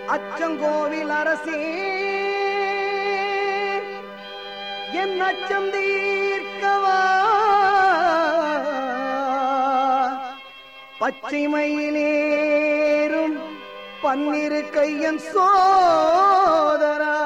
அச்சங்கோவில் அரசே என் அச்சம் தீர்க்கவா பச்சை மயிலேறும் பன்னிரு கையன் சோதரா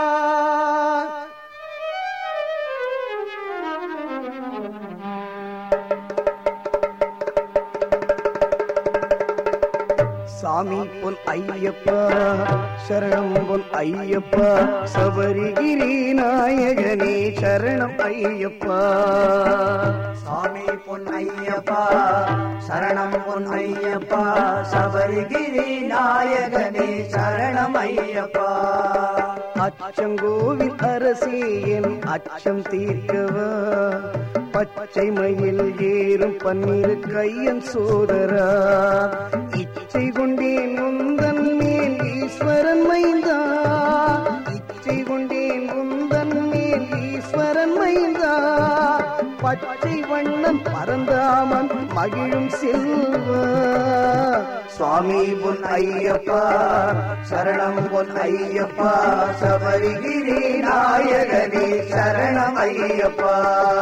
சாமி பொன் ஐயப்பா சரணம் பொன் ஐயப்பா சபரிகிரி நாயகனே சரணம் ஐயப்பா சாமி பொன்னையப்பா சரணம் பொன்னையப்பா சபரிகிரி நாயகனே சரணம் ஐயப்பா அச்சங்கோவில் அரசே என் அச்சம் தீர்க்கவா பச்சை மயில் ஏறும் பன்னிரு கையன் சோதரா இச்சை கொண்டேன் உந்தன் மேல் ஈஸ்வரன் மைந்தா இச்சை கொண்டேன் உந்தன் மேல் ஈஸ்வரன் மைந்தா பச்சை வண்ணம் பரந்தாமன் மகிழும் செல்வா சுவாமி பொன் ஐயப்பா சரணம் பொன் ஐயப்பா சபரிகிரி நாயகனே சரணம் ஐயப்பா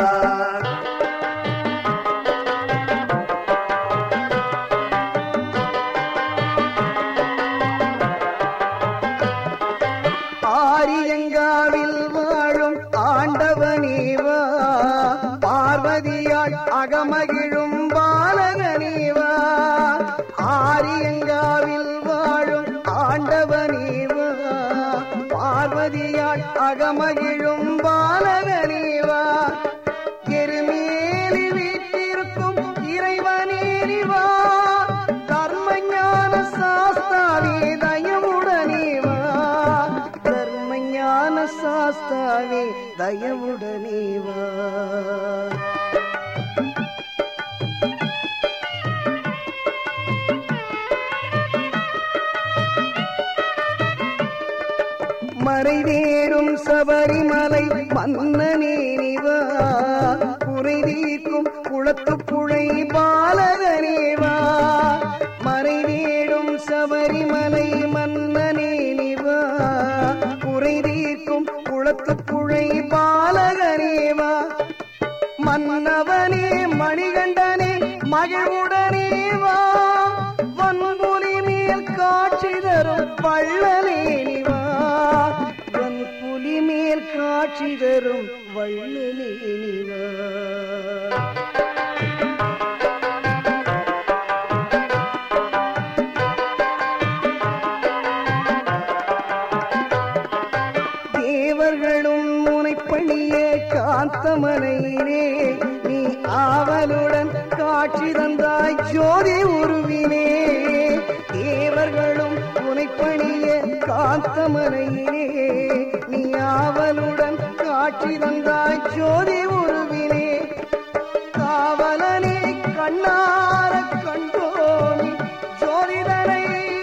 ஆரியங்காவில் வாழும் ஆண்டவனேவா பார்வதியாள் அகமகிழும் பாலகனேவா ஆரியங்காவில் வாழும் ஆண்டவனேவா பார்வதியாள் அகமகிழும் பாலகனேவா எருமேலி வீட்டிற்கும் இறைவனேறிவா கர்மஞான சாஸ்தாவே தயவுடனேவா கர்மஞான சாஸ்தாவே தயவுடனேவா மறைவேறும் சபரிமலை மன்னனேனிவா குறை தீர்க்கும் குளத்து புழை பாலகனேவா மறைவேடும் சபரிமலை மன்னனேனிவா குறை தீர்க்கும் குளத்து புழை பாலகனேவா மன்னவனே மணிகண்டனே மகிழ்வுடனேவா வன்புலி மேல் காட்சி தரும் வள்ளலேனிவா வன்புலி மேல் காட்சி தரும் வள்ளலேனிவா தேவர்களும் முனைப்பணிய காந்தமலையிலே நீ ஆவலுடன் காட்சி தந்தாய் ஜோதி உருவினே தேவர்களும் முனைப்பணிய காந்தமலையிலே நீ ஆவலுடன் காட்சி தந்தாய் ஜோதி உருவினே காவலனே கண்ணார கண்டோமி ஜோதிதனை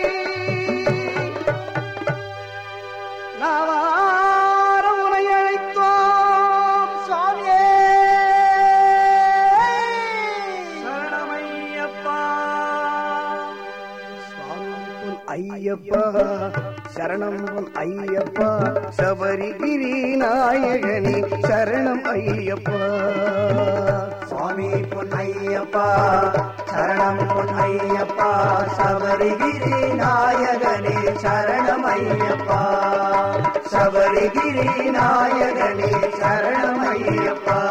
நாவார உனை அழைத்தோம் சுவாமியே சரணமையப்பா சுவாமி உன் ஐயப்பா சரணம் உன் ஐயப்பா சபரிகிரி நாயகனே சரணம் ஐயப்பா சுவாமி பொன்னையப்பா சரணம் பொன்னையப்பா சபரிகிரி நாயகனே சரணம் ஐயப்பா சபரிகிரி நாயகனே சரணம் ஐயப்பா